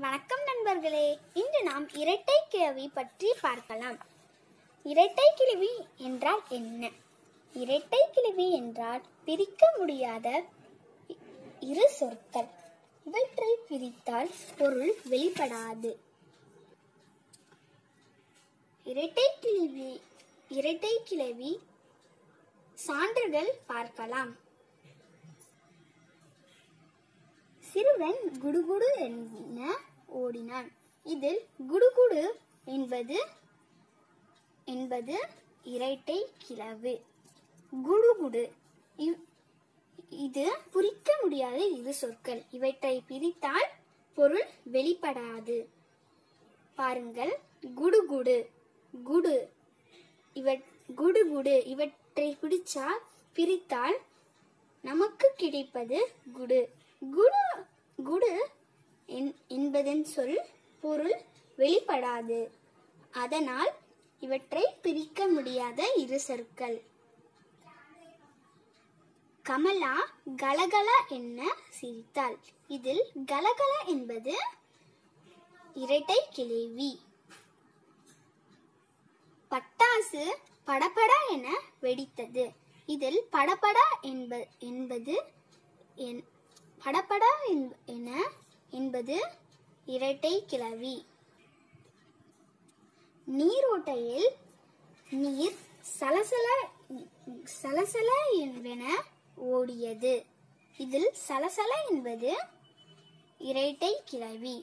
வணக்கம் நண்பர்களே இன்று நாம் இரட்டை கிழவி பற்றி பார்க்கலாம் இரட்டை கிழவி என்றால் என்ன இரட்டை கிழவி என்றால் பிரிக்க முடியாத இ- இரு சொற்கள் இவற்றை பிரித்தால் பொருள் வெளிப்படாது இரட்டை கிழவி இரட்டை கிழவி சான்றுகள் பார்க்கலாம் சிறுவன் குடுகுடு என ஓடினான் இதில் குடுகுடு என்பது என்பது இரட்டை கிளவு குடுகுடு இவ்- இது குறிக்க முடியாத இரு சொற்கள் இவற்றை பிரித்தால் பொருள் வெளிப்படாது பாருங்கள் குடுகுடு குடு இவ குடுகுடு இவற்றை பிடிச்சால் பிரித்தால் நமக்கு கிடைப்பது குடு குடு குடு என்- என்பதன் சொல் பொருள் வெளிப்படாது அதனால் இவற்றை பிரிக்க முடியாத இரு சொற்கள் கமலா கலகல என்ன சிரித்தாள் இதில் கலகல என்பது இரட்டை கிளவி பட்டாசு படபட என வெடித்தது இதில் படபட என்ப என்பது என்- படபட என்ப- என என்பது இரட்டை கிளவி நீரோட்டையில் நீர் சலசல சலசல என்பன ஓடியது இதில் சலசல என்பது இரட்டை கிளவி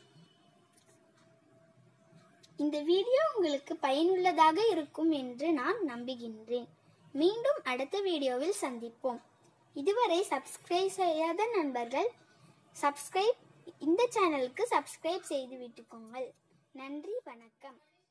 இந்த வீடியோ உங்களுக்கு பயனுள்ளதாக இருக்கும் என்று நான் நம்புகின்றேன் மீண்டும் அடுத்த வீடியோவில் சந்திப்போம் இதுவரை சப்ஸ்கிரைப் செய்யாத நண்பர்கள் சப்ஸ்கிரைப் இந்த சேனலுக்கு சப்ஸ்கிரைப் செய்து விட்டுக்கோங்கள் நன்றி வணக்கம்